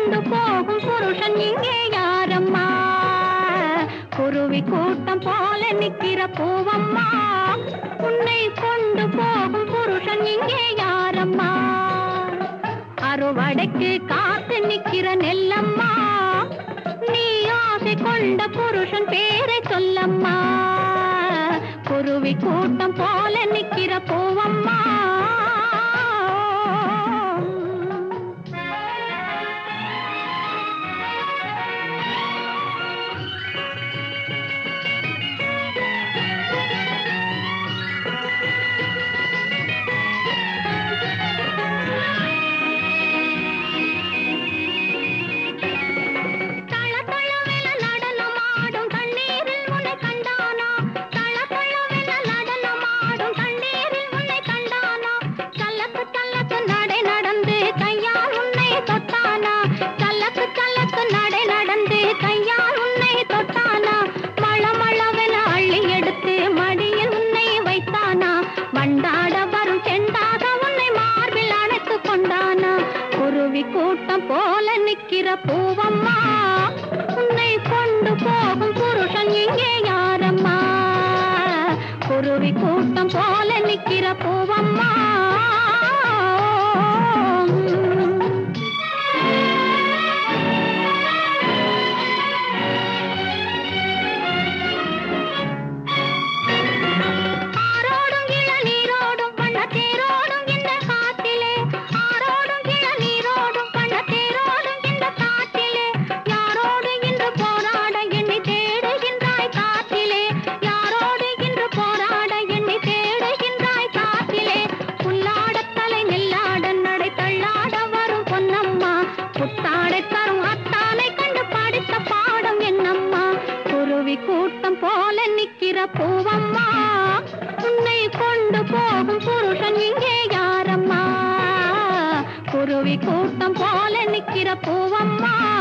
கொண்டு போகும் புருஷன் இங்கே யாரம்மா குருவி கூட்டம் போல நிக்கிற பூவம்மா உன்னை கொண்டு போகும் புருஷன் இங்கே யாரம்மா அறுவடைக்கு காத்து நிக்கிற நெல்லம்மா நீ ஆசை கொண்ட புருஷன் பேரை சொல்லம்மா குருவி கூட்டம் போல நிக்கிற பூவம்மா தளதளவென நடனமாடும் தண்ணீரில் உன்னை கண்டானா தளதளவென நடனமாடும் தண்ணீரில் உன்னை கண்டானா சல்லக்கு சல்லக்கு நடை நடந்து கையால் உன்னை தொட்டானா சல்லக்கு சல்லக்கு நடை நடந்து கையால் உன்னை தொட்டானா மளமளவென அள்ளி எடுத்து மடியில் உன்னை வைத்தானா வண்டாட வரும் செண்டாக உன்னை மார்பில் அணைத்து கொண்டானா குருவி கூட்டம் போல நிக்கிற பூவம்மா உன்னை கொண்டு போகும் புருஷன் இங்கே யாரம்மா குருவி கூட்டம் போல நிக்கிற பூவம்மா ஆரோடும் இளநீரோடும் வண்ணத்தேரோடும் இந்த காட்டிலே ஆரோடும் இளநீரோடும் வண்ணத்தேரோடும் இந்த காட்டிலே யாரோடு இன்று போராட எண்ணி தேடுகின்றாய் காட்டிலே யாரோடு இன்று போராட எண்ணி தேடுகின்றாய் காட்டிலே புல்லாட தலை நெல்லாட நடை தள்ளாட வரும் பொன்னம்மா புத்தாடை தரும் அத்தானை கண்டு படித்த பாடம் என்னம்மா குருவி கூட்டம் போல நிக்கிற பூவம்மா உன்னை கொண்டு போகும் புருஷன் இங்கே யாரம்மா குருவி கூட்டம் போல நிக்கிற பூவம்மா